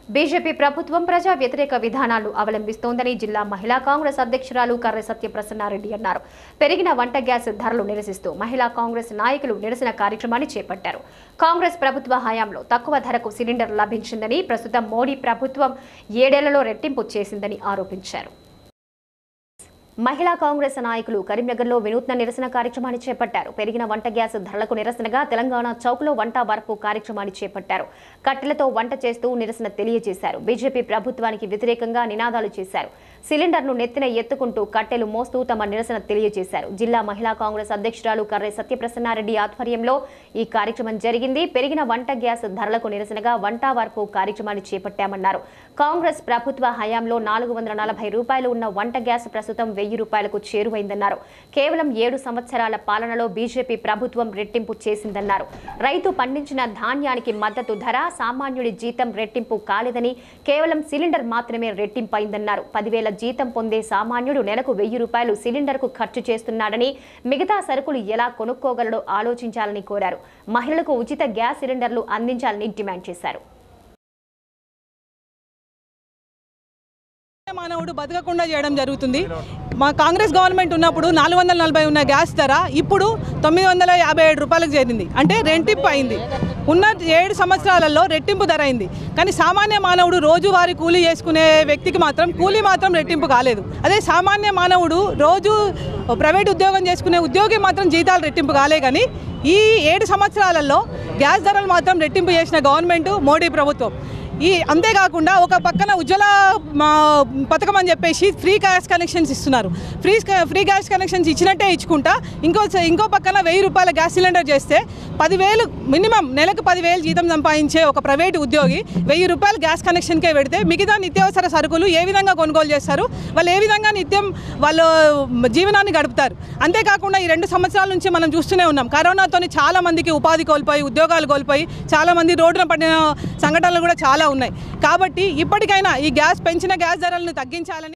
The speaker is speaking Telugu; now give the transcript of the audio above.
బీజేపీ ప్రభుత్వం ప్రజా వ్యతిరేక విధానాలు అవలంబిస్తోందని జిల్లా మహిళా కాంగ్రెస్ అధ్యక్షురాలు కర్రె సత్యప్రసన్నారెడ్డి అన్నారు పెరిగిన వంట గ్యాస్ ధరలు నిరసిస్తూ మహిళా కాంగ్రెస్ నాయకులు నిరసన కార్యక్రమాన్ని చేపట్టారు కాంగ్రెస్ ప్రభుత్వ హయాంలో తక్కువ ధరకు సిలిండర్ లభించిందని ప్రస్తుతం మోడీ ప్రభుత్వం ఏడేళ్లలో రెట్టింపు చేసిందని ఆరోపించారు మహిళా కాంగ్రెస్ నాయకులు కరీంనగర్లో వినూత్న నిరసన కార్యక్రమాన్ని చేపట్టారు పెరిగిన వంట గ్యాస్ ధరలకు నిరసనగా తెలంగాణ చౌక్లో వంట వరపు కార్యక్రమాన్ని చేపట్టారు కట్టెలతో వంట చేస్తూ నిరసన తెలియజేశారు బీజేపీ ప్రభుత్వానికి వ్యతిరేకంగా నినాదాలు చేశారు సిలిండర్ను నెత్తిన ఎత్తుకుంటూ కట్టెలు మోస్తూ తమ నిరసన తెలియజేశారు జిల్లా మహిళా కాంగ్రెస్ అధ్యక్షురాలు కర్రె సత్యప్రసన్నారెడ్డి ఆధ్వర్యంలో ఈ కార్యక్రమం జరిగింది పెరిగిన వంట గ్యాస్ ధరలకు నిరసనగా వంట వరపు కార్యక్రమాన్ని చేపట్టామన్నారు కాంగ్రెస్ ప్రభుత్వ హయాంలో నాలుగు వందల నలభై రూపాయలు ఉన్న వంట గ్యాస్ ప్రస్తుతం వెయ్యి రూపాయలకు చేరువైందన్నారు కేవలం ఏడు సంవత్సరాల పాలనలో బీజేపీ ప్రభుత్వం రెట్టింపు చేసిందన్నారు రైతు పండించిన ధాన్యానికి మద్దతు ధర సామాన్యుడి జీతం రెట్టింపు కాలేదని కేవలం సిలిండర్ మాత్రమే రెట్టింపైందన్నారు పదివేల జీతం పొందే సామాన్యుడు నెలకు వెయ్యి రూపాయలు సిలిండర్కు ఖర్చు చేస్తున్నాడని మిగతా సరుకులు ఎలా కొనుక్కోగలడో ఆలోచించాలని కోరారు మహిళలకు ఉచిత గ్యాస్ సిలిండర్లు అందించాలని డిమాండ్ చేశారు మానవుడు బతకకుండా చేయడం జరుగుతుంది మా కాంగ్రెస్ గవర్నమెంట్ ఉన్నప్పుడు నాలుగు వందల నలభై ఉన్న గ్యాస్ ధర ఇప్పుడు తొమ్మిది వందల యాభై ఏడు రూపాయలకు చేరింది అంటే రెట్టింపు అయింది ఉన్న ఏడు సంవత్సరాలలో రెట్టింపు ధర అయింది కానీ సామాన్య మానవుడు రోజువారీ కూలీ చేసుకునే వ్యక్తికి మాత్రం కూలీ మాత్రం రెట్టింపు కాలేదు అదే సామాన్య మానవుడు రోజు ప్రైవేట్ ఉద్యోగం చేసుకునే ఉద్యోగి మాత్రం జీతాలు రెట్టింపు కాలే కానీ ఈ ఏడు సంవత్సరాలలో గ్యాస్ ధరలు మాత్రం రెట్టింపు చేసిన గవర్నమెంట్ మోడీ ప్రభుత్వం ఈ అంతేకాకుండా ఒక పక్కన ఉజ్వల మా పథకం అని చెప్పేసి ఫ్రీ గ్యాస్ కనెక్షన్స్ ఇస్తున్నారు ఫ్రీ ఫ్రీ గ్యాస్ కనెక్షన్స్ ఇచ్చినట్టే ఇచ్చుకుంటా ఇంకో ఇంకో పక్కన వెయ్యి రూపాయల గ్యాస్ సిలిండర్ చేస్తే పదివేలు మినిమం నెలకు పదివేలు జీతం సంపాదించే ఒక ప్రైవేట్ ఉద్యోగి వెయ్యి రూపాయలు గ్యాస్ కనెక్షన్కే పెడితే మిగతా నిత్యావసర సరుకులు ఏ విధంగా కొనుగోలు చేస్తారు వాళ్ళు ఏ విధంగా నిత్యం వాళ్ళు జీవనాన్ని గడుపుతారు అంతేకాకుండా ఈ రెండు సంవత్సరాల నుంచి మనం చూస్తూనే ఉన్నాం కరోనాతోని చాలా మందికి ఉపాధి కోల్పోయి ఉద్యోగాలు కోల్పోయి చాలా మంది రోడ్డున పడిన సంఘటనలు కూడా చాలా ఉన్నాయి కాబట్టి ఇప్పటికైనా ఈ గ్యాస్ పెంచిన గ్యాస్ ధరలను తగ్గించాలని